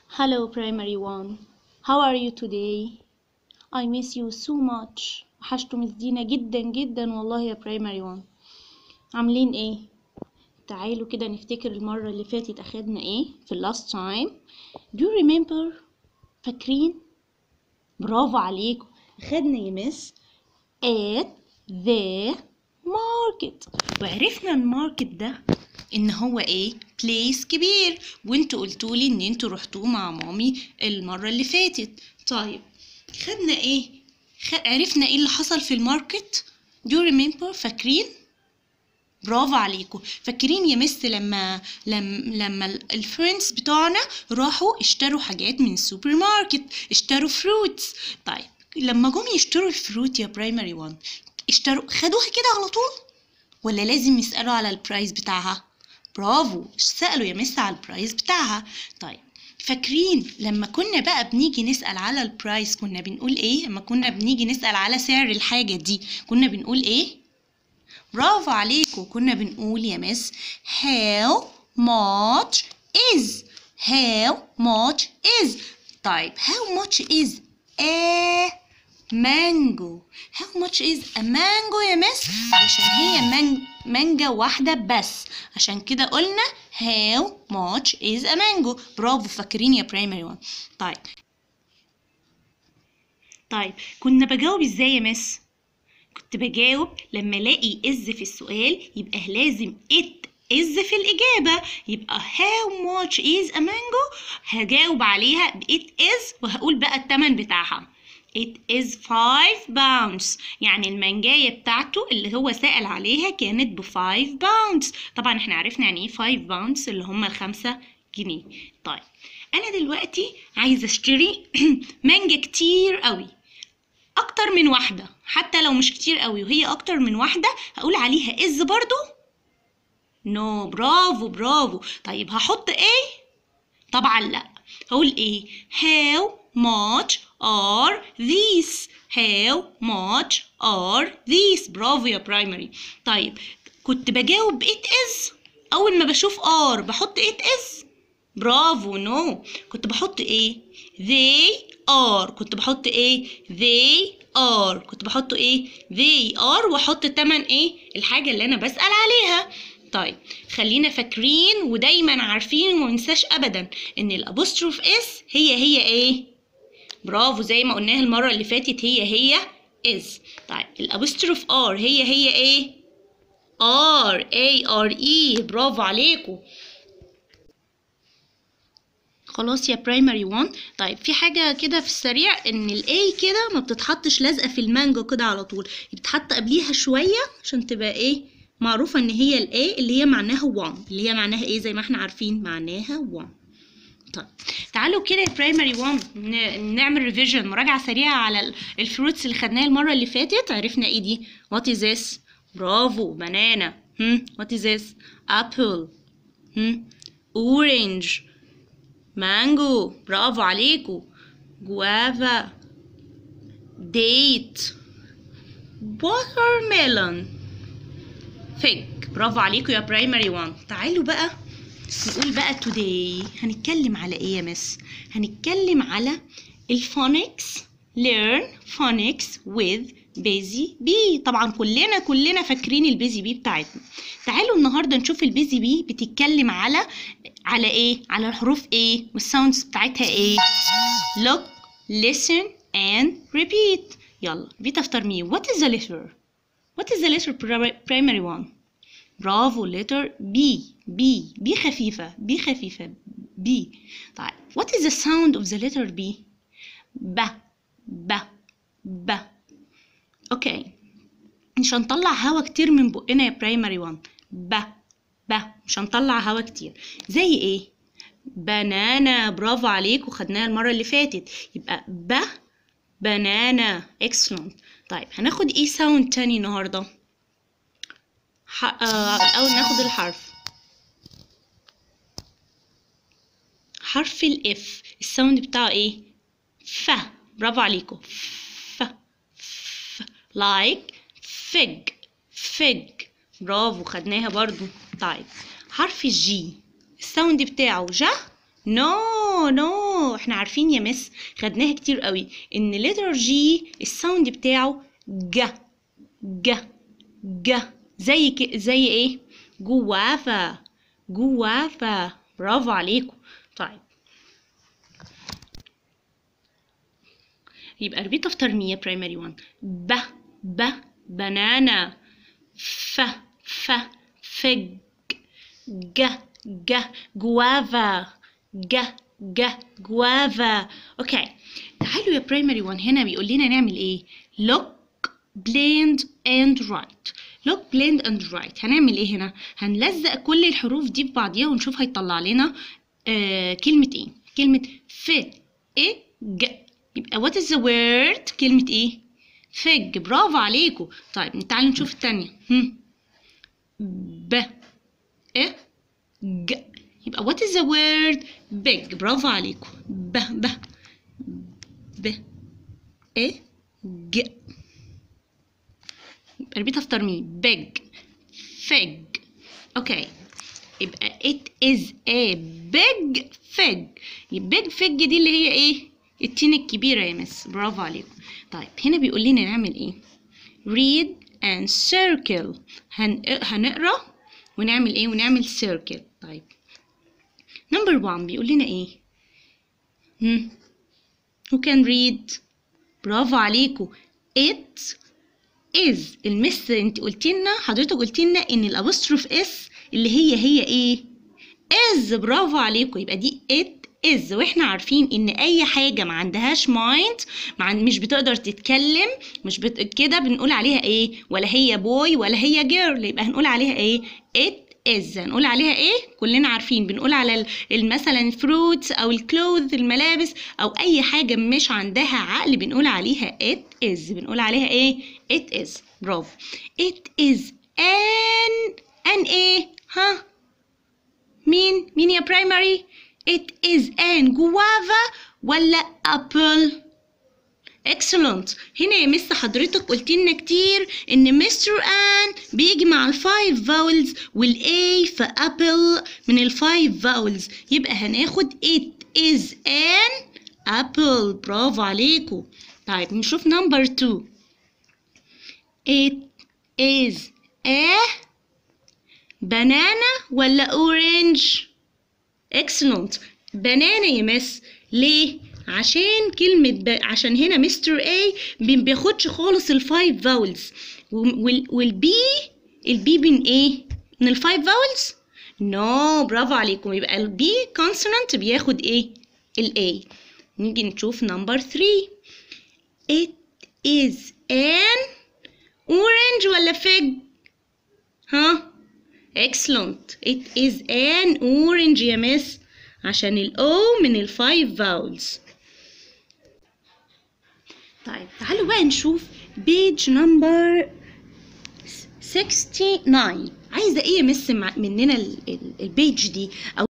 Hello, primary one. How are you today? I miss you so much. وحشتوا مس دينا جدا جدا والله يا primary one. عاملين ايه؟ تعالوا كده نفتكر المرة اللي فاتت أخدنا ايه في ال last time. Do you remember؟ فاكرين؟ برافو عليكم. أخدنا يا مس at the market. وعرفنا الماركت ده ان هو ايه بليس كبير وانتوا قلتولي ان انتوا رحتوه مع مامي المره اللي فاتت طيب خدنا ايه خ... عرفنا ايه اللي حصل في الماركت do you remember فاكرين برافو عليكم فاكرين يا مس لما لما لما الفريندز بتوعنا راحوا اشتروا حاجات من السوبر ماركت اشتروا فروتس طيب لما جم يشتروا الفروت يا برايمري 1 اشتروا خدوها كده على طول ولا لازم يسألوا على البرايس بتاعها برافو سألوا يا مس على البرايس بتاعها طيب فاكرين لما كنا بقى بنيجي نسأل على البرايس كنا بنقول ايه لما كنا بنيجي نسأل على سعر الحاجة دي كنا بنقول ايه برافو عليكم كنا بنقول يا مس how much is how much is طيب how much is a مانجو how much is a mango يا مس علشان هي مان مانجا واحدة بس عشان كده قلنا how much is a mango برافو فاكرين يا primary one طيب طيب كنا بجاوب ازاي يا مس كنت بجاوب لما الاقي از في السؤال يبقى لازم it is في الإجابة يبقى how much is a mango هجاوب عليها ب it is وهقول بقى التمن بتاعها It is five pounds يعني المانجاية بتاعته اللي هو سأل عليها كانت ب five pounds طبعا احنا عرفنا يعني ايه five pounds اللي هم الخمسة جنيه طيب أنا دلوقتي عايزة اشتري مانجا كتير قوي أكتر من واحدة حتى لو مش كتير قوي وهي أكتر من واحدة هقول عليها is برضو نو no, برافو برافو طيب هحط ايه طبعا لا هقول ايه how much are these how much are these برافو يا برايمري طيب كنت بجاوب it is اول ما بشوف are بحط it is برافو نو no. كنت بحط ايه they are كنت بحط ايه they are كنت بحط ايه they are واحط تمن ايه الحاجه اللي انا بسال عليها طيب خلينا فاكرين ودايما عارفين وما ننساش ابدا ان الابوستروف اس هي هي ايه برافو زي ما قلناها المره اللي فاتت هي هي is طيب الابوستروف ار هي هي ايه ار اي ار اي برافو عليكم خلاص يا برايمري 1 طيب في حاجه كده في السريع ان الاي كده ما بتتحطش لازقه في المانجا كده على طول بتتحط قبليها شويه عشان تبقى ايه معروفه ان هي الاي اللي هي معناها 1 اللي هي معناها ايه زي ما احنا عارفين معناها 1 طيب تعالوا كده يا برايمري 1 نعمل ريفيجن مراجعه سريعه على الفروتس اللي خدناها المره اللي فاتت عرفنا ايه دي وات از ذس برافو بنانا هم وات از ذس ابل هم اورنج مانجو برافو عليكم جوافا ديت watermelon فيج برافو عليكم يا برايمري 1 تعالوا بقى نقول بقى today هنتكلم على ايه يا مس هنتكلم على الفونكس learn phonics with بيزي بي طبعا كلنا كلنا فاكرين البيزي بي بتاعتنا تعالوا النهارده نشوف البيزي بي بتتكلم على على ايه على الحروف ايه والساوندز بتاعتها ايه look listen and repeat يلا repeat after me what is the letter what is the letter primary one برافو letter B B B خفيفة B خفيفة B طيب what is the sound of the letter B ب ب ب اوكي مش هنطلع هوا كتير من بقنا يا برايمري 1 ب ب مش هنطلع هوا كتير زي ايه بنانا برافو عليكم خدناها المره اللي فاتت يبقى ب بنانا excellent طيب هناخد ايه ساوند تاني النهارده ح... آه الاول ناخد الحرف حرف الاف الساوند بتاعه ايه ف برافو عليكم ف ف like fig fig برافو خدناها برضو طيب حرف الجي الساوند بتاعه ج نو no, نو no. احنا عارفين يا مس خدناها كتير قوي ان لتر جي الساوند بتاعه ج ج ج زي ك... زي ايه جوافة جوافة برافو عليكم طيب يبقى repeat after me يا primary one ب ب banana ف ف فج ج ج جوافا ج ج جوافا اوكي تعالوا يا برايمري 1 هنا بيقول لنا نعمل ايه look blend and write look blend and write هنعمل ايه هنا هنلزق كل الحروف دي ببعضيها ونشوف هيطلع لنا آه كلمة ايه كلمة ف ايه ج يبقى what is the word كلمة ايه فج برافو عليكم طيب تعالوا نشوف التانية هم. ب ايه ج يبقى what is the word big برافو عليكم ب ب ب ايه ج يبقى repeat after me big fig اوكي يبقى it is a big fig big fig دي اللي هي ايه التين الكبيرة يا مس برافو عليكم طيب هنا بيقول لنا نعمل ايه read and circle هن... هنقرا ونعمل ايه ونعمل circle طيب نمبر 1 بيقول لنا ايه هم who can read برافو عليكم it is المس انت قلت لنا حضرتك قلت لنا ان الابوستروف اس اللي هي هي ايه is برافو عليكم يبقى دي it is واحنا عارفين ان اي حاجه ما عندهاش مايند مع مش بتقدر تتكلم مش بت... كده بنقول عليها ايه ولا هي بوي ولا هي جيرل يبقى هنقول عليها ايه it is هنقول عليها ايه كلنا عارفين بنقول على مثلا الفروتس او الكلوث الملابس او اي حاجه مش عندها عقل بنقول عليها it is بنقول عليها ايه it is برافو it is an an ايه ها مين مين يا برايمري it is an guava ولا apple excellent هنا يا مس حضرتك قلت لنا كتير ان مستر ان بيجي مع الفايف فاولز والاي في ابل من الفايف فاولز يبقى هناخد it is an apple برافو عليكم طيب نشوف نمبر 2 it is a banana ولا orange excellent بنانا يا مس ليه عشان كلمة ب... عشان هنا مستر A ما بياخدش خالص الفايف فاولز وال... والبي البي من ايه؟ من الفايف فاولز؟ نو no, برافو عليكم يبقى البي كونسونانت بياخد ايه؟ الاي نيجي نشوف نمبر 3 it is an orange ولا fig؟ ها؟ excellent it is an orange يا مس عشان الاو من الفايف فاولز طيب تعالوا بقى نشوف بيج نمبر 69 عايزه ايه يا مس مننا البيج دي او